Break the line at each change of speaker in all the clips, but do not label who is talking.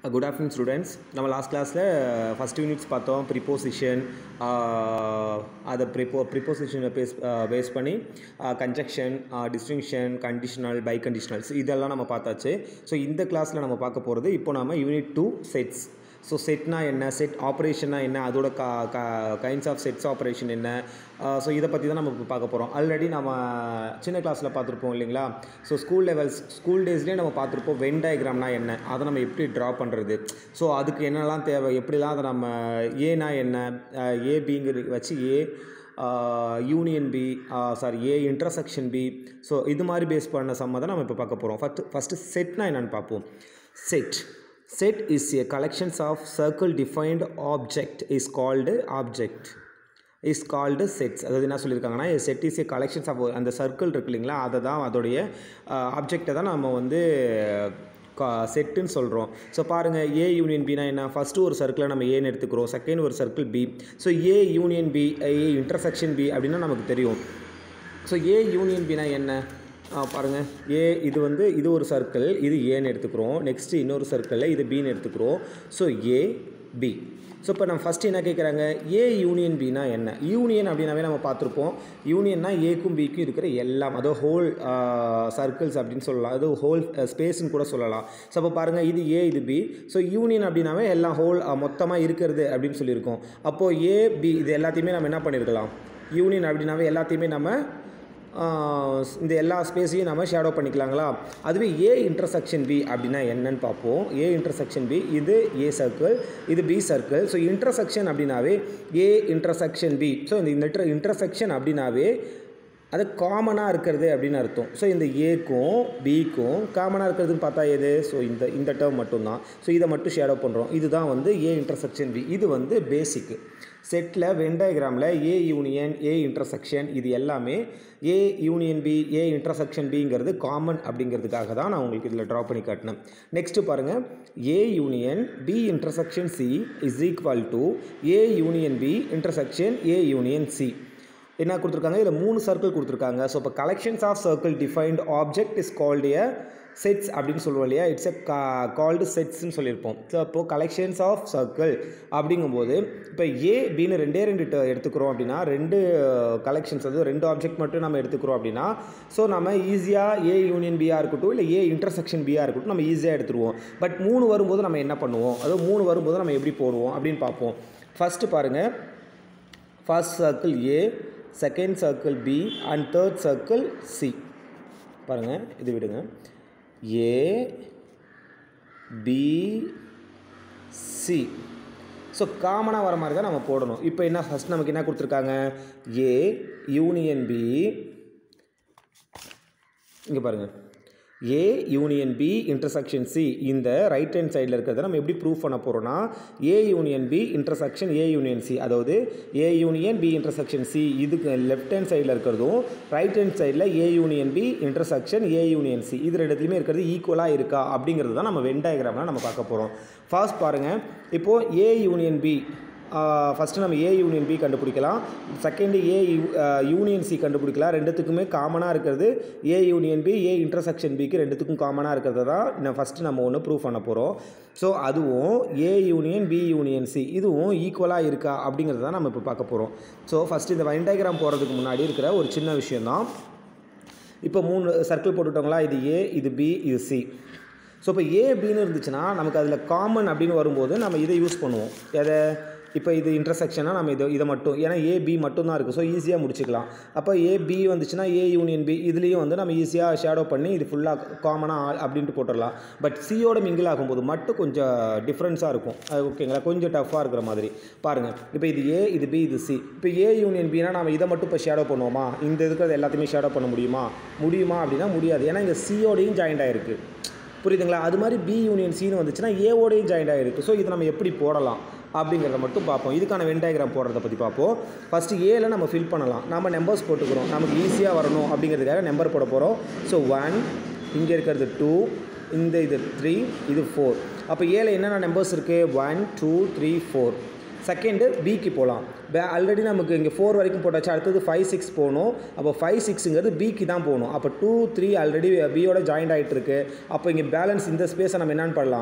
Good afternoon students நம்ம last கிளாஸில் first units பார்த்தோம் ப்ரிப்போசிஷன் அதை ப்ரிப்போ ப்ரிப்போசிஷனை பேஸ் பேஸ் பண்ணி conjunction disjunction conditional biconditionals இதெல்லாம் நம்ம பார்த்தாச்சு ஸோ இந்த கிளாஸில் நம்ம பார்க்க போகிறது இப்போ நம்ம யூனிட் டூ செட்ஸ் ஸோ செட்னா என்ன செட் ஆப்ரேஷன்னா என்ன அதோட க க கைண்ட்ஸ் ஆஃப் செட்ஸ் ஆப்ரேஷன் என்ன ஸோ இதை பற்றி தான் நம்ம இப்போ பார்க்க போகிறோம் ஆல்ரெடி நம்ம சின்ன கிளாஸில் பார்த்துருப்போம் இல்லைங்களா ஸோ ஸ்கூல் லெவல்ஸ் ஸ்கூல் டேஸ்லேயே நம்ம பார்த்துருப்போம் வென் டயக்ராம்னா என்ன அதை நம்ம எப்படி ட்ரா பண்ணுறது ஸோ அதுக்கு என்னெல்லாம் தேவை எப்படிலாம் அதை நம்ம ஏனா என்ன ஏபிங்கிற வச்சு A union B sorry A intersection B so இது மாதிரி பேஸ் பண்ண சம்ம தான் நம்ம இப்போ பார்க்க போகிறோம் ஃபஸ்ட்டு ஃபஸ்ட்டு செட்னா என்னென்னு பார்ப்போம் set set is a collections of circle defined object is called object is called sets அதாவது என்ன சொல்லியிருக்காங்கன்னா set is a collections of அந்த சர்க்கிள் இருக்கு இல்லைங்களா அதை தான் அதோடைய ஆப்ஜெக்டை தான் நம்ம வந்து செட்டுன்னு சொல்கிறோம் ஸோ பாருங்கள் ஏ யூனியன் பினா என்ன ஃபஸ்ட்டு ஒரு சர்க்கிளை நம்ம ஏன்னு எடுத்துக்கிறோம் செகண்ட் ஒரு circle B so A union B A intersection B அப்படின்னா நமக்கு தெரியும் ஸோ ஏ யூனியன் பினா என்ன பாருங்கள் ஏ இது வந்து இது ஒரு சர்க்கிள் இது ஏன்னு எடுத்துக்கிறோம் நெக்ஸ்ட்டு இன்னொரு சர்க்கிளில் இது பின்னு எடுத்துக்கிறோம் ஸோ ஏ பி ஸோ இப்போ நம்ம ஃபஸ்ட்டு என்ன கேட்குறாங்க ஏ யூனியன் பினா என்ன யூனியன் அப்படின்னாவே நம்ம பார்த்துருப்போம் யூனியன்னா ஏக்கும் பிக்கும் இருக்கிற எல்லாம் அதோ ஹோல் சர்க்கிள்ஸ் அப்படின்னு சொல்லலாம் அது ஹோல் ஸ்பேஸ்ன்னு கூட சொல்லலாம் ஸோ அப்போ பாருங்கள் இது ஏ இது பி ஸோ யூனியன் அப்படின்னாவே எல்லாம் ஹோல் மொத்தமாக இருக்கிறது அப்படின்னு சொல்லியிருக்கோம் அப்போது ஏ பி இது எல்லாத்தையுமே நம்ம என்ன பண்ணியிருக்கலாம் யூனியன் அப்படின்னாவே எல்லாத்தையுமே நம்ம இந்த எல்லா ஸ்பேஸையும் நம்ம ஷேடோ பண்ணிக்கலாங்களா அதுவே ஏ இன்டர்செக்ஷன் பி அப்படின்னா என்னன்னு பார்ப்போம் ஏ இன்டர்செக்ஷன் பி இது ஏ சர்க்கிள் இது பி சர்க்கிள் ஸோ இன்டர்செக்ஷன் அப்படின்னாவே ஏ இன்டர்செக்ஷன் பி ஸோ இந்த இன்டர் இன்டர்செக்ஷன் அப்படின்னாவே அது காமனாக இருக்கிறது அப்படின்னு அர்த்தம் ஸோ இந்த ஏக்கும் பிக்கும் காமனாக இருக்கிறதுன்னு பார்த்தா எது ஸோ இந்த இந்த டேர்ம் மட்டும்தான் ஸோ இதை மட்டும் ஷேடோ பண்ணுறோம் இதுதான் வந்து ஏ இன்டர்செக்ஷன் பி இது வந்து பேசிக்கு செட்டில் வென் டயக்ராமில் ஏ யூனியன் ஏ இன்டர்செக்ஷன் இது எல்லாமே A union B A intersection பிங்கிறது காமன் அப்படிங்கிறதுக்காக தான் நான் உங்களுக்கு இதில் ட்ரா பண்ணி காட்டினேன் நெக்ஸ்ட்டு பாருங்கள் A union B intersection C is equal to A union B intersection A union C என்ன கொடுத்துருக்காங்க இதில் மூணு சர்க்கிள் கொடுத்துருக்காங்க ஸோ இப்போ collections of circle defined object is called a sets அப்படின்னு சொல்லுவோம் இல்லையா இட்ஸ் எ கா கால்டு செட்ஸ்னு சொல்லியிருப்போம் ஸோ இப்போது கலெக்ஷன்ஸ் ஆஃப் சர்க்கிள் அப்படிங்கும்போது இப்போ ஏ பின்னு ரெண்டே ரெண்டு எடுத்துக்கிறோம் அப்படின்னா ரெண்டு கலெக்ஷன்ஸ் அது ரெண்டு ஆப்ஜெக்ட் மட்டும் நம்ம எடுத்துக்கிறோம் அப்படின்னா ஸோ நம்ம ஈஸியாக ஏ யூனியன் பியாக இருக்கட்டும் இல்லை ஏ இன்டர்செக்ஷன் பியாக இருக்கட்டும் நம்ம ஈஸியாக எடுத்துருவோம் பட் மூணு வரும்போது நம்ம என்ன பண்ணுவோம் அதுவும் மூணு வரும்போது நம்ம எப்படி போடுவோம் அப்படின்னு பார்ப்போம் ஃபஸ்ட்டு பாருங்கள் first circle A second circle B and third circle C பாருங்கள் இது விடுங்க ஏ பி சி ஸோ காமனாக வர மாதிரி தான் நம்ம போடணும் இப்போ என்ன ஃபஸ்ட் நமக்கு என்ன கொடுத்துருக்காங்க ஏ யூனியன் பி இங்கே பாருங்கள் A union B intersection C இந்த ரைட் ஹேண்ட் சைடில் இருக்கிறத நம்ம எப்படி ப்ரூவ் பண்ண போகிறோம்னா A union B intersection A union C அதாவது A union B intersection C இதுக்கு லெஃப்ட் ஹேண்ட் சைடில் இருக்கிறதும் ரைட் ஹேண்ட் சைடில் A union B intersection A union C இது ரெண்டுத்துலையுமே இருக்கிறது ஈக்குவலாக இருக்கா அப்படிங்கிறது தான் நம்ம வென் டயக்ராமில் நம்ம பார்க்க போகிறோம் ஃபர்ஸ்ட் பாருங்கள் இப்போது ஏ யூனியன் பி ஃபஸ்ட்டு நம்ம ஏ யூனியன் பி கண்டுபிடிக்கலாம் செகண்டு ஏ யூனியன் சி கண்டுபிடிக்கலாம் ரெண்டுத்துக்குமே காமனாக இருக்கிறது A union B A intersection பிக்கு ரெண்டுத்துக்கும் காமனாக இருக்கிறது தான் நான் ஃபஸ்ட்டு நம்ம ஒன்று ப்ரூவ் பண்ண போகிறோம் ஸோ அதுவும் A union B union C இதுவும் ஈக்குவலாக இருக்கா அப்படிங்கிறது தான் நம்ம இப்போ பார்க்க போகிறோம் ஸோ ஃபஸ்ட்டு இந்த வைன் டயக்ராம் போகிறதுக்கு முன்னாடி இருக்கிற ஒரு சின்ன விஷயந்தான் இப்போ மூணு சர்க்கிள் போட்டுவிட்டோங்களா இது ஏ இது பி இது சி ஸோ இப்போ ஏ பின்னு இருந்துச்சுன்னா நமக்கு அதில் காமன் அப்படின்னு வரும்போது நம்ம இதை யூஸ் பண்ணுவோம் எதை இப்போ இது இன்டர்செக்ஷனாக நம்ம இதை இதை மட்டும் ஏன்னா ஏ பி மட்டும் தான் இருக்குது ஸோ ஈஸியாக முடிச்சுக்கலாம் அப்போ ஏ பி வந்துச்சுன்னா ஏ யூனியன் பி இதுலேயும் வந்து நம்ம ஈஸியாக ஷேடோ பண்ணி இது ஃபுல்லாக காமனாக அப்படின்ட்டு போட்டுடலாம் பட் சியோட மிங்கிள் ஆகும்போது மட்டும் கொஞ்சம் டிஃப்ரென்ஸாக இருக்கும் அது ஓகேங்களா கொஞ்சம் டஃப்பாக இருக்கிற மாதிரி பாருங்கள் இப்போ இது ஏ இது பி இது சி இப்போ ஏ யூனியன் பினா நம்ம இதை மட்டும் இப்போ ஷேடோ பண்ணுவோமா இந்த இருக்கிறது எல்லாத்தையுமே ஷேடோ பண்ண முடியுமா முடியுமா அப்படின்னா முடியாது ஏன்னா இங்கே சியோடையும் ஜாயிண்ட் ஆகிருக்கு புரியுதுங்களா அது மாதிரி பி யூனியன் சின்னு வந்துச்சுன்னா ஏவோடையும் ஜாயிண்ட் ஆகிருக்கு ஸோ இதை நம்ம எப்படி போடலாம் அப்படிங்கிறத மட்டும் பார்ப்போம் இதுக்கான வென் டயக்ராம் போடுறத பற்றி பார்ப்போம் ஃபஸ்ட்டு ஏல நம்ம ஃபில் பண்ணலாம் நம்ம நம்பர்ஸ் போட்டுக்கிறோம் நமக்கு ஈஸியாக வரணும் அப்படிங்கிறதுக்காக நம்பர் போட போகிறோம் ஸோ ஒன் இங்கே இருக்கிறது டூ இந்த இது த்ரீ இது ஃபோர் அப்போ ஏல என்னென்ன நம்பர்ஸ் இருக்குது one two three four second பிக்கு போகலாம் பே ஆல்ரெடி நமக்கு இங்கே ஃபோர் வரைக்கும் போட்டாச்சு அடுத்தது ஃபைவ் சிக்ஸ் போகணும் அப்போ ஃபைவ் சிக்ஸுங்கிறது பிக்கு தான் போகணும் அப்போ டூ த்ரீ ஆல்ரெடி பியோட ஜாயிண்ட் ஆகிட்டு இருக்கு அப்போ இங்கே பேலன்ஸ் இந்த ஸ்பேஸை நம்ம என்னென்னு பண்ணலாம்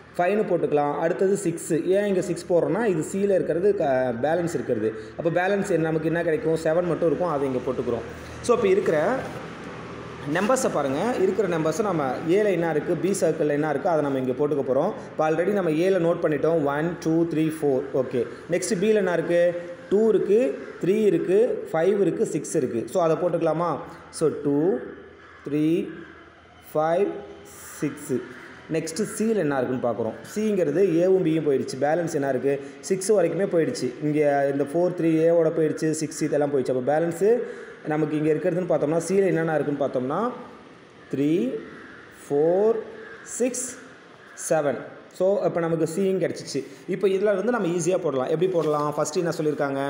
ஃபைவ்னு போட்டுக்கலாம் அடுத்தது சிக்ஸு ஏன் இங்கே சிக்ஸ் போடுறோன்னா இது சியில் இருக்கிறது பேலன்ஸ் இருக்கிறது அப்போ பேலன்ஸ் நமக்கு என்ன கிடைக்கும் செவன் மட்டும் இருக்கும் அதை இங்கே போட்டுக்கிறோம் ஸோ இப்போ இருக்கிற நம்பர்ஸை பாருங்கள் இருக்கிற நம்பர்ஸை நம்ம ஏல என்ன இருக்குது பி சர்க்கிளில் என்ன இருக்குது அதை நம்ம இங்கே போட்டுக்க போகிறோம் இப்போ ஆல்ரெடி நம்ம ஏல நோட் பண்ணிட்டோம் one two three four okay next பியில் என்ன இருக்குது டூ இருக்குது த்ரீ இருக்குது ஃபைவ் இருக்குது சிக்ஸ் இருக்குது ஸோ அதை போட்டுக்கலாமா so two three five six next சியில் என்ன இருக்குன்னு பார்க்குறோம் சிங்கிறது ஏவும் பியும் போயிடுச்சு பேலன்ஸ் என்ன இருக்குது சிக்ஸ் வரைக்குமே போயிடுச்சு இங்கே இந்த ஃபோர் த்ரீ ஏவோட போயிடுச்சு சிக்ஸ் இதெல்லாம் போயிடுச்சு அப்போ பேலன்ஸு நமக்கு இங்கே இருக்கிறதுன்னு பார்த்தோம்னா சியில் என்னென்ன இருக்குன்னு பார்த்தோம்னா three four six seven so இப்போ நமக்கு சியும் கிடச்சிச்சு இப்போ இதில் இருந்து நம்ம ஈஸியாக போடலாம் எப்படி போடலாம் ஃபஸ்ட்டு என்ன சொல்லியிருக்காங்க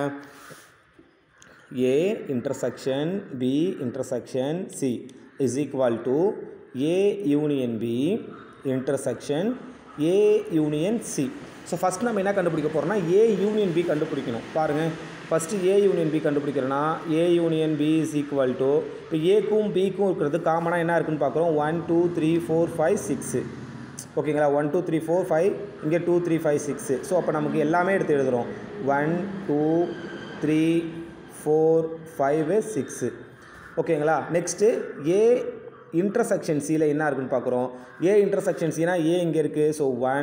A intersection B intersection C is equal to A union B intersection A union C so first நம்ம என்ன கண்டுபிடிக்க போகிறோம்னா ஏ யூனியன் பி கண்டுபிடிக்கணும் பாருங்கள் ஃபஸ்ட்டு ஏ யூனியன் பி கண்டுபிடிக்கிறோன்னா A union B is equal to இப்போ ஏக்கும் பிக்கும் இருக்கிறது காமனாக என்ன இருக்குன்னு பார்க்குறோம் one two three four five six ஓகேங்களா one two three four five இங்கே two three five six so அப்போ நமக்கு எல்லாமே எடுத்து எழுதுகிறோம் one two three four five six ஓகேங்களா நெக்ஸ்ட்டு ஏ இன்டர்செக்ஷன் சியில் என்ன இருக்குன்னு பார்க்குறோம் ஏ இன்டர்செக்ஷன் சினா ஏ இங்கே இருக்குது so one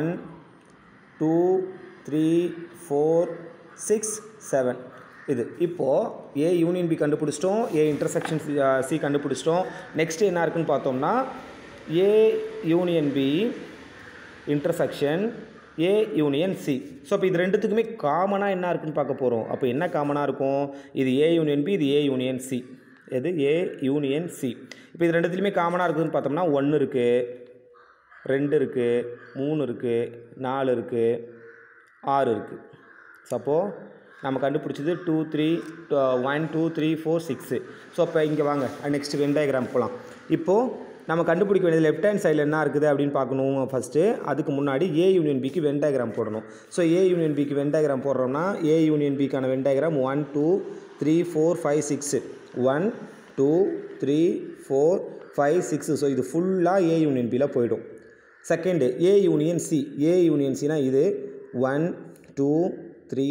two three four six seven இது இப்போது ஏ யூனியன் பி கண்டுபிடிச்சிட்டோம் ஏ இன்டர்செக்ஷன் சி கண்டுபிடிச்சிட்டோம் நெக்ஸ்ட் என்ன இருக்குன்னு பார்த்தோம்னா A union B intersection A union C so இப்போ இது ரெண்டுத்துக்குமே காமனாக என்ன இருக்குன்னு பார்க்க போகிறோம் அப்போ என்ன காமனாக இருக்கும் இது ஏ யூனியன் பி இது ஏ யூனியன் சி எது ஏ யூனியன் சி இப்போ இது ரெண்டுத்துலையுமே காமனாக இருக்குதுன்னு பார்த்தோம்னா ஒன்று இருக்குது ரெண்டு இருக்குது மூணு இருக்குது நாலு இருக்குது ஆறு இருக்குது சப்போ நம்ம கண்டுபிடிச்சது two three one two three four six so இப்போ இங்கே வாங்க நெக்ஸ்ட் வென் டயக்ராம் போகலாம் இப்போது நம்ம கண்டுபிடிக்க வேண்டியது லெஃப்ட் ஹேண்ட் சைடில் என்ன இருக்குது அப்படின்னு பார்க்கணும் ஃபஸ்ட்டு அதுக்கு முன்னாடி ஏ யூனியன் பிக்கு வென் டயக்ராம் போடணும் ஸோ ஏ யூனியன் பிக்கு வென் டயக்ராம் போடுறோம்னா ஏ யூனியன் பிக்கான Venn diagram one two three four five six one two three four five six so இது ஃபுல்லாக ஏ யூனியன் பியில் போயிடும் second A union C A union சினா இது one two three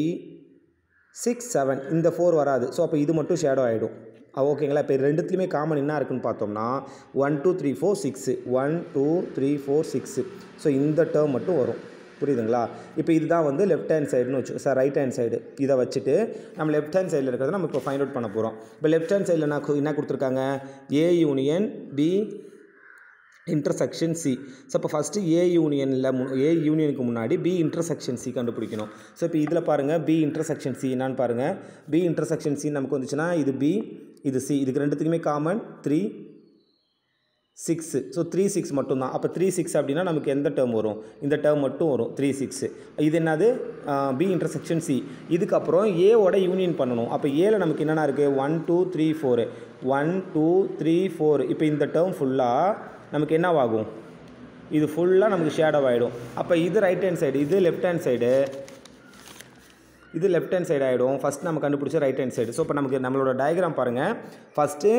six seven இந்த four வராது so அப்போ இது மட்டும் ஷேடோ ஆகிடும் ஓகேங்களா இப்போ ரெண்டுத்துலேயுமே காமன் என்ன இருக்குன்னு பார்த்தோம்னா one two three four six one two three four six so இந்த டேர்ம் மட்டும் வரும் புரியுதுங்களா இப்போ இதுதான் வந்து லெஃப்ட் ஹேண்ட் சைடுன்னு வச்சு சார் ரைட் ஹேண்ட் சைடு இதை வச்சுட்டு நம்ம லெஃப்ட் ஹேண்ட் சைடில் இருக்கிறத நம்ம இப்போ ஃபைண்ட் அவுட் பண்ண போகிறோம் இப்போ லெஃப்ட் ஹேண்ட் சைடில் என்ன கு- என்ன கொடுத்துருக்காங்க A union B intersection C so இப்போ ஃபஸ்ட்டு ஏ யூனியனில் ஏ யூனியனுக்கு முன்னாடி பி இன்டர்செக்ஷன் சி கண்டுபிடிக்கணும் ஸோ இப்போ இதில் பாருங்கள் பி இன்டர்செக்ஷன் சி என்னன்னு பாருங்கள் பி இன்டர்செக்ஷன் சி நமக்கு வந்துச்சுன்னா இது பி இது சி இதுக்கு ரெண்டுத்துக்குமே common three six so three six மட்டும்தான் அப்போ த்ரீ சிக்ஸ் அப்படின்னா நமக்கு எந்த டேர்ம் வரும் இந்த டேர்ம் மட்டும் வரும் த்ரீ சிக்ஸு இது என்னது பி இன்டர்செக்ஷன் சி இதுக்கப்புறம் ஏவோட யூனியன் பண்ணணும் அப்போ ஏல நமக்கு என்னென்ன இருக்குது one two three four one two three four இப்போ இந்த டேர்ம் ஃபுல்லாக நமக்கு என்னவாகும் இது ஃபுல்லாக நமக்கு ஷேடோ ஆகிடும் அப்போ இது ரைட் ஹேண்ட் சைடு இது லெஃப்ட் ஹேண்ட் சைடு இது லெஃப்ட் ஹேண்ட் சைடு ஆகிடும் ஃபஸ்ட் நம்ம கண்டுபிடிச்ச ரைட் ஹேண்ட் சைடு ஸோ இப்போ நமக்கு நம்மளோட டயக்ராம் பாருங்கள் first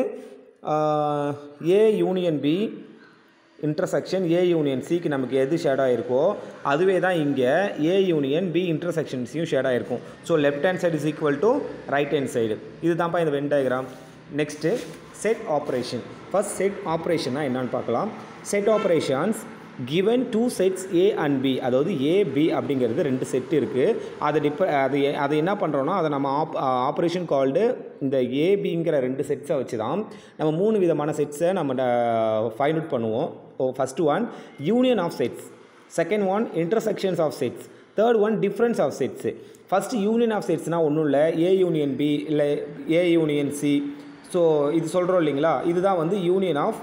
A union B intersection A union சிக்கு நமக்கு எது ஷேட் ஆகிருக்கோ அதுவே தான் இங்கே ஏ யூனியன் பி இன்டர்செக்ஷன் சியும் ஷேட் ஆகிருக்கும் so left hand side is equal to right hand side இதுதான்ப்பா இந்த Venn diagram next set operation first set ஆப்ரேஷன்னா என்னன்னு பார்க்கலாம் set operations given two sets A and B அதாவது ஏ பி அப்படிங்கிறது ரெண்டு செட் இருக்குது அதை டிப்ப அது எ- அதை என்ன பண்ணுறோன்னா அதை நம்ம ஆப் ஆப்ரேஷன் கால்டு இந்த ஏபிங்கிற ரெண்டு செட்ஸை வச்சு தான் நம்ம மூணு விதமான செட்ஸை நம்ம ஃபைண்ட் அவுட் பண்ணுவோம் ஓ first one union of sets second one intersections of sets third one difference of sets first union of செட்ஸ்னால் ஒன்றும் இல்லை ஏ யூனியன் பி இல்லை ஏ யூனியன் சி ஸோ இது சொல்கிறோம் இல்லைங்களா இதுதான் வந்து யூனியன் ஆஃப்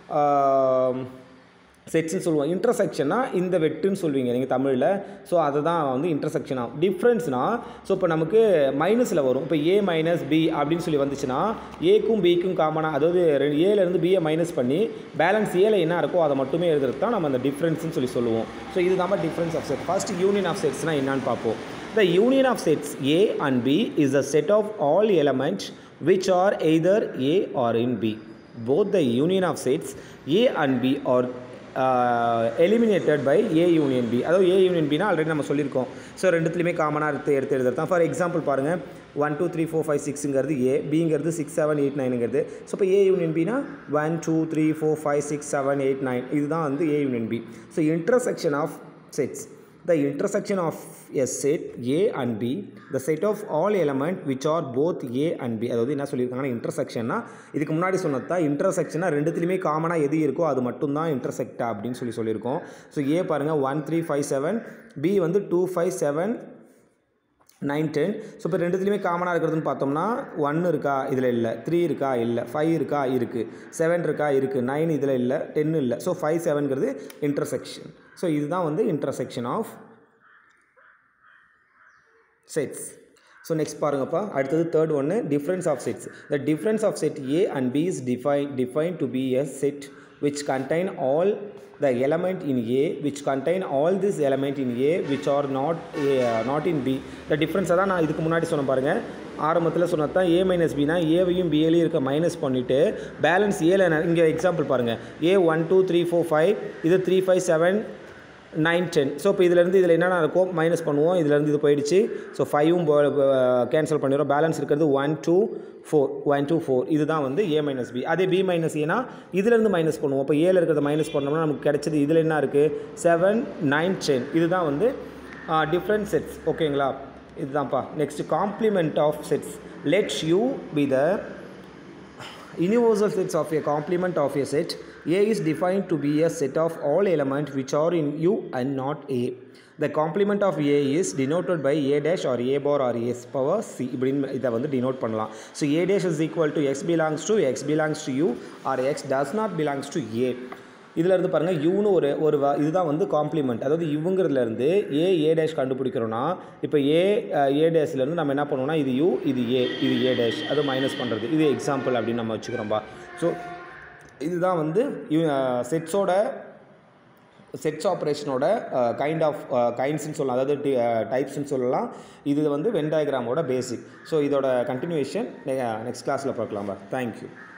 செட்ஸ்னு சொல்லுவோம் இன்டர்செக்ஷனா இந்த வெட்டுன்னு சொல்லுவீங்க நீங்கள் தமிழில் ஸோ அதை தான் வந்து இன்டர்செக்ஷன் ஆகும் டிஃப்ரென்ஸ்னா ஸோ இப்போ நமக்கு மைனஸில் வரும் இப்போ ஏ மைனஸ் பி அப்படின்னு சொல்லி வந்துச்சுன்னா ஏக்கும் பிக்கும் காமனாக அதாவது ரெ- A ல இருந்து பியை மைனஸ் பண்ணி பேலன்ஸ் ஏல என்ன இருக்கோ அதை மட்டுமே எழுதுறது தான் நம்ம அந்த டிஃப்ரென்ஸ்னு சொல்லி சொல்லுவோம் ஸோ இது தான் difference of set first union of செட்ஸ்னால் என்னன்னு பார்ப்போம் The union of sets A and B is a set of all elements which are either A or in B. Both the union of sets A and B are eliminated by A union B அதாவது A union Bina already நம்ம சொல்லியிருக்கோம் so ரெண்டுத்துலையுமே காமனாக எடுத்து எடுத்து எழுதுறது தான் for example பாருங்கள் one two three four five சிக்ஸுங்கிறது ஏ பிங்கிறது சிக்ஸ் செவன் எயிட் நைனுங்கிறது ஸோ இப்போ ஏ யூனியன் பினா one two three four five six seven eight nine இதுதான் வந்து A union B so intersection of sets the intersection of a set A and B the set of all element which are both A and B அதாவது என்ன சொல்லியிருக்காங்கன்னா இன்டர்செக்ஷன்னா இதுக்கு முன்னாடி சொன்னது தான் இன்டர்செக்ஷனா ரெண்டுத்துலையுமே காமனாக எது இருக்கோ அது மட்டும்தான் இன்டர்செக்டா அப்படின்னு சொல்லி சொல்லியிருக்கோம் ஸோ ஏ பாருங்கள் one three five seven B வந்து two five seven nine ten so இப்போ ரெண்டுத்துலையுமே காமனாக இருக்கிறதுன்னு பார்த்தோம்னா ஒன் இருக்கா இதில் இல்லை த்ரீ இருக்கா இல்லை ஃபைவ் இருக்கா இருக்குது செவன் இருக்கா இருக்குது நைன் இதில் இல்லை டென் இல்லை ஸோ ஃபைவ் செவன்கிறது இன்டர்செக்ஷன் ஸோ இதுதான் வந்து intersection of sets so next பாருங்கப்பா அடுத்தது தேர்ட் ஒன்று difference of sets the difference of set A and B is define define to be a set which contain all the element in A which contain all this element in A which are not A, not in B the difference தான் நான் இதுக்கு முன்னாடி சொன்ன பாருங்கள் ஆரம்பத்தில் சொன்னது தான் ஏ minus பினா ஏவையும் பிஏலையும் இருக்க மைனஸ் பண்ணிவிட்டு பேலன்ஸ் ஏல இங்கே எக்ஸாம்பிள் பாருங்கள் A one two three four five இது three five seven nine ten so இப்போ இதுலேருந்து இதில் என்னென்ன இருக்கும் மைனஸ் பண்ணுவோம் இதுலேருந்து இது போயிடுச்சு ஸோ ஃபைவும் கேன்சல் பண்ணிடுறோம் பேலன்ஸ் இருக்கிறது one two four one two four இதுதான் வந்து ஏ மைனஸ் பி அதே பி மைனஸ் ஏனா இதுலேருந்து மைனஸ் பண்ணுவோம் இப்போ ஏல இருக்கிறத மைனஸ் பண்ணோம்னா நமக்கு கிடைச்சது இதில் என்ன இருக்குது செவன் நைன் டென் இதுதான் வந்து டிஃப்ரெண்ட் செட்ஸ் ஓகேங்களா இதுதான்ப்பா next complement of sets let's U be the universal sets of a complement of a set a is defined to be a set of all elements which are in u and not a the complement of a is denoted by a dash or a bar or a power c இப்படின்னு இதை வந்து denote பண்ணலாம் so a dash is equal to x belongs to x belongs to u or x does not belongs to a இதில் இருந்து பாருங்கள் யூன்னு ஒரு ஒரு வ- இதுதான் வந்து காம்ப்ளிமெண்ட் அதாவது இவங்கிறதுலேருந்து ஏ ஏ டேஷ் கண்டுபிடிக்கிறோன்னா இப்போ ஏ ஏ டேஷ்லேருந்து நம்ம என்ன பண்ணுவோம்னா இது யூ இது ஏ இது ஏ டேஷ் அது மைனஸ் பண்ணுறது இது எக்ஸாம்பிள் அப்படின்னு நம்ம வச்சுக்கிறோம்பா ஸோ இதுதான் வந்து செட்ஸோட செட்ஸ் ஆப்ரேஷனோட கைண்ட் ஆஃப் கைண்ட்ஸ்னு சொல்லலாம் அதாவது டைப்ஸ்னு சொல்லலாம் இது வந்து வென் டயக்ராமோட பேசிக் ஸோ இதோட கண்டினியூவேஷன் நெக்ஸ்ட் கிளாஸில் பார்க்கலாம்பா தேங்க்யூ